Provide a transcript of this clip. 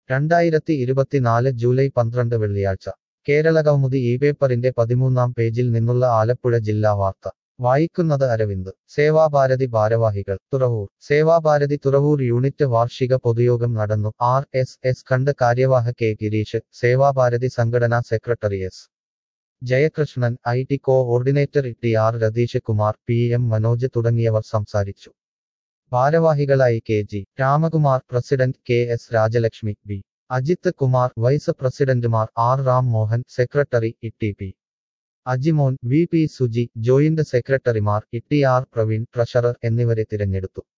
രണ്ടായിരത്തി ഇരുപത്തിനാല് ജൂലൈ പന്ത്രണ്ട് വെള്ളിയാഴ്ച കേരളകൗമുദി ഈ പേപ്പറിന്റെ പതിമൂന്നാം പേജിൽ നിന്നുള്ള ആലപ്പുഴ ജില്ലാ വാർത്ത വായിക്കുന്നത് അരവിന്ദ് സേവാഭാരതി ഭാരവാഹികൾ തുറവൂർ സേവാഭാരതി തുറവൂർ യൂണിറ്റ് വാർഷിക പൊതുയോഗം നടന്നു ആർ എസ് എസ് ഖണ്ഡ് കാര്യവാഹ കെ ഗിരീഷ് സേവാഭാരതി സംഘടനാ secretary S Jayakrishnan I T coordinator T R Ratheesh Kumar P M Manoj തുടങ്ങിയവർ സംസാരിച്ചു ഭാരവാഹികളായി K G Ramakumar president K S Rajalakshmi B Ajith Kumar vice പ്രസിഡന്റുമാർ R Ram Mohan secretary E T P Ajimon V P Suji joint സെക്രട്ടറിമാർ E T R Praveen treasurer എന്നിവരെ തിരഞ്ഞെടുത്തു